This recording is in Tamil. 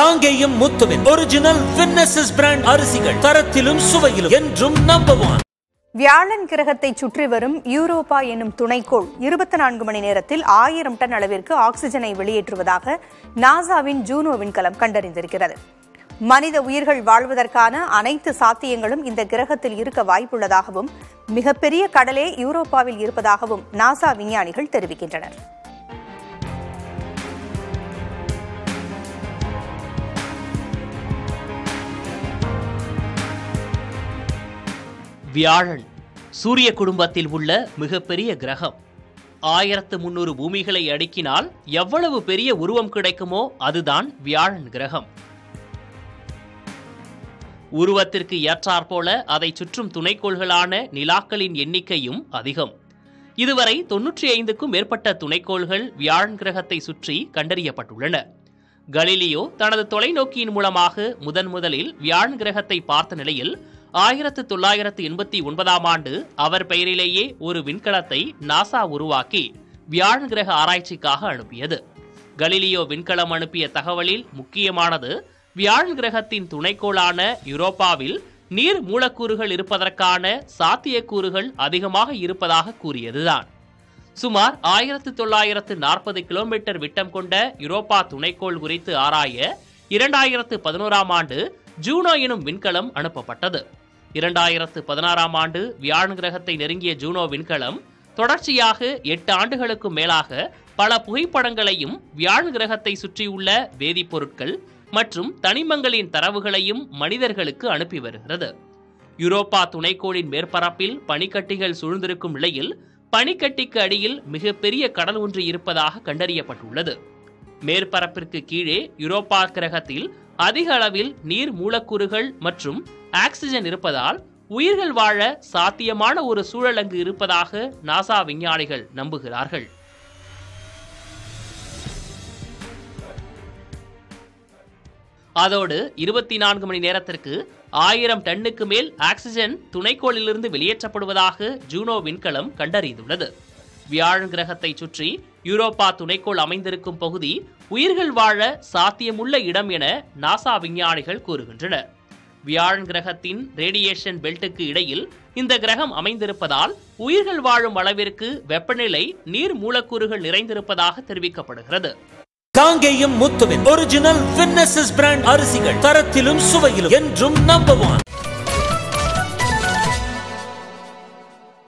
காங்கேயம் முத்துவின் ஒரிஜினல் வின்னசஸ் பிராண்ட் அரிசிகள் தரத்திலும் சுவையிலும் என்றும் நம்பர் ஒன் வியாழன் கிரகத்தை சுற்றி வரும் யூரோப்பா என்னும் துணைக்கோள் இருபத்தி நான்கு மணி நேரத்தில் ஆயிரம் டன் அளவிற்கு ஆக்சிஜனை வெளியேற்றுவதாக நாசாவின் ஜூனோ விண்கலம் கண்டறிந்திருக்கிறது மனித உயிர்கள் வாழ்வதற்கான அனைத்து சாத்தியங்களும் இந்த கிரகத்தில் இருக்க வாய்ப்புள்ளதாகவும் மிகப்பெரிய கடலே யூரோப்பாவில் இருப்பதாகவும் நாசா விஞ்ஞானிகள் தெரிவிக்கின்றனர் வியாழன் சூரிய குடும்பத்தில் உள்ள மிகப்பெரிய கிரகம் ஆயிரத்து முன்னூறு பூமிகளை அடுக்கினால் எவ்வளவு பெரிய உருவம் கிடைக்குமோ அதுதான் வியாழன் கிரகம் உருவத்திற்கு ஏற்றாற்போல அதை சுற்றும் துணைக்கோள்களான நிலாக்களின் எண்ணிக்கையும் அதிகம் இதுவரை தொன்னூற்றி ஐந்துக்கும் மேற்பட்ட துணைக்கோள்கள் வியாழன் கிரகத்தை சுற்றி கண்டறியப்பட்டுள்ளன கலீலியோ தனது தொலைநோக்கியின் மூலமாக முதன் முதலில் வியாழன் கிரகத்தை பார்த்த நிலையில் ஆயிரத்து தொள்ளாயிரத்து எண்பத்தி ஒன்பதாம் ஆண்டு அவர் பெயரிலேயே ஒரு விண்கலத்தை நாசா உருவாக்கி வியாழன் கிரக ஆராய்ச்சிக்காக அனுப்பியது கலீலியோ விண்கலம் அனுப்பிய தகவலில் முக்கியமானது வியாழன் கிரகத்தின் துணைக்கோளான யூரோப்பாவில் நீர் மூலக்கூறுகள் இருப்பதற்கான சாத்தியக்கூறுகள் அதிகமாக இருப்பதாக கூறியதுதான் சுமார் ஆயிரத்து தொள்ளாயிரத்து நாற்பது கிலோமீட்டர் விட்டம் கொண்ட யூரோப்பா துணைக்கோள் குறித்து ஆராய இரண்டாயிரத்து பதினோராம் ஆண்டு ஜூனோ எனும் விண்கலம் அனுப்பப்பட்டது இரண்டாயிரத்து பதினாறாம் ஆண்டு வியாழன் கிரகத்தை நெருங்கிய ஜூனோ விண்கலம் தொடர்ச்சியாக எட்டு ஆண்டுகளுக்கு மேலாக பல புகைப்படங்களையும் வியாழன் கிரகத்தை சுற்றியுள்ள வேதிப்பொருட்கள் மற்றும் தனிமங்களின் தரவுகளையும் மனிதர்களுக்கு அனுப்பி வருகிறது யூரோப்பா துணைக்கோளின் மேற்பரப்பில் பனிக்கட்டிகள் சூழ்ந்திருக்கும் நிலையில் பனிக்கட்டிக்கு அடியில் மிகப்பெரிய கடல் ஒன்று இருப்பதாக கண்டறியப்பட்டுள்ளது மேற்பரப்பிற்கு கீழே யூரோப்பா கிரகத்தில் அதிக அளவில் நீர் மூலக்கூறுகள் மற்றும் ஆக்சிஜன் இருப்பதால் உயிர்கள் வாழ சாத்தியமான ஒரு சூழல் அங்கு இருப்பதாக நாசா விஞ்ஞானிகள் நம்புகிறார்கள் அதோடு இருபத்தி நான்கு மணி நேரத்திற்கு ஆயிரம் டன்னுக்கு மேல் ஆக்சிஜன் துணைக்கோளிலிருந்து வெளியேற்றப்படுவதாக ஜூனோ விண்கலம் கண்டறிந்துள்ளது வியாழன் கிரகத்தை சுற்றி யூரோப்பா துணைக்கோள் அமைந்திருக்கும் பகுதி உயிர்கள் வாழ சாத்தியமுள்ள இடம் என நாசா விஞ்ஞானிகள் கூறுகின்றனர் வியாழன் கிரகத்தின் ரேடியேஷன் பெல்ட்டுக்கு இடையில் இந்த கிரகம் அமைந்திருப்பதால் உயிர்கள் வாழும் அளவிற்கு வெப்பநிலை நீர் மூலக்கூறுகள் நிறைந்திருப்பதாக தெரிவிக்கப்படுகிறது காங்கேயம் முத்துவின் ஒரிஜினல் வின்னசஸ் பிராண்ட் அரிசிகள் தரத்திலும் சுவையிலும் என்றும் நம்பர் ஒன்